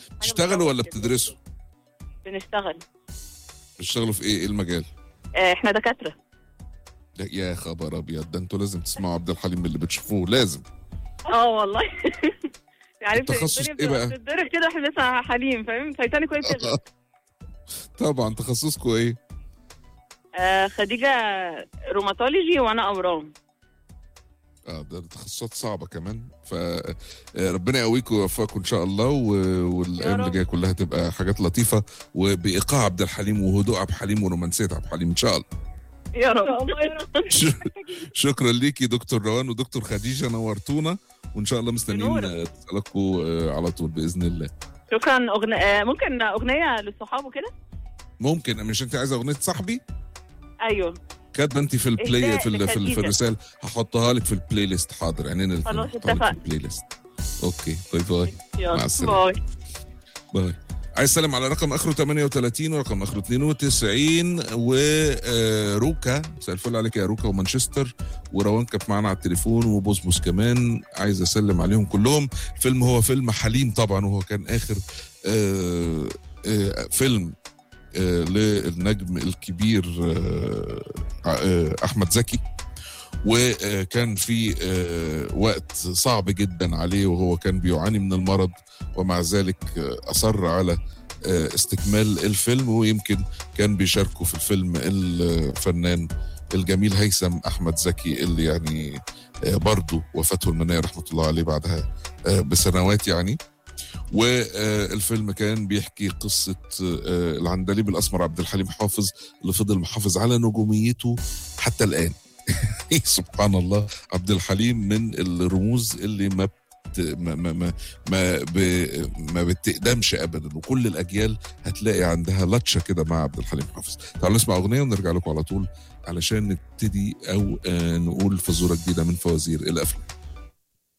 بتشتغلوا ولا كده. بتدرسوا بنشتغل بتشتغلوا في ايه ايه المجال آه، احنا دكاتره لا، يا خبر ابيض ده انتوا لازم تسمعوا عبد الحليم من اللي بتشوفوه لازم اه والله عارف التخصص الدنيا إيه بقى؟ بتتضرب كده احنا لسه حليم فاهم تايتانيك وهي بتغرق طبعا تخصصكم ايه آه، خديجه روماتولوجي وانا اورام اه ده تخصصات صعبة كمان فربنا يقويكم ويوفقكم ان شاء الله و- والايام اللي رب. جايه كلها تبقى حاجات لطيفة وبايقاع عبد الحليم وهدوء عبد الحليم ورومانسية عبد الحليم ان شاء الله يا رب يا رب ش- شكرا ليكي دكتور روان ودكتور خديجة نورتونا وان شاء الله مستنيين بنورك. آه، اتصالاتكم آه، على طول باذن الله شكرا أغنية آه، ممكن اغنيه للصحاب وكده ممكن مش انت عايزه اغنيه صاحبي ايوه كاتبه انت في البلاي إهداء في ال- في, ال- في لخديجة. الرساله هحطها لك في البلاي ليست حاضر عينينا الاثنين خلاص، هحطها لك في اتفقنا. البلاي ليست اوكي باي باي يلا مع السلامة. باي باي عايز اسلم على رقم اخره 38 ورقم اخره 92 وروكا مساء الفل عليك يا روكا ومانشستر وروان كانت معانا على التليفون وبوسبوس كمان عايز اسلم عليهم كلهم الفيلم هو فيلم حليم طبعا وهو كان اخر آه، آه، فيلم آه، للنجم الكبير آه، آه، احمد زكي وكان في آه، وقت صعب جدا عليه وهو كان بيعاني من المرض ومع ذلك آه، اصر على آه، استكمال الفيلم ويمكن كان بيشاركوا في الفيلم الفنان الجميل هيثم احمد زكي اللي يعني آه، برضه وفاته المنيه رحمه الله عليه بعدها آه، بسنوات يعني والفيلم كان بيحكي قصة آه، العندليب الأسمر عبد الحليم حافظ اللي فضل محافظ على نجوميته حتى الآن سبحان الله عبد الحليم من الرموز اللي ما بت ما ما ما ما, ب ما بتقدمش ابدا وكل الاجيال هتلاقي عندها لطشه كده مع عبد الحليم حافظ تعالوا نسمع اغنيه ونرجع لكم على طول علشان نبتدي او آه نقول فزوره جديده من فوازير الافلام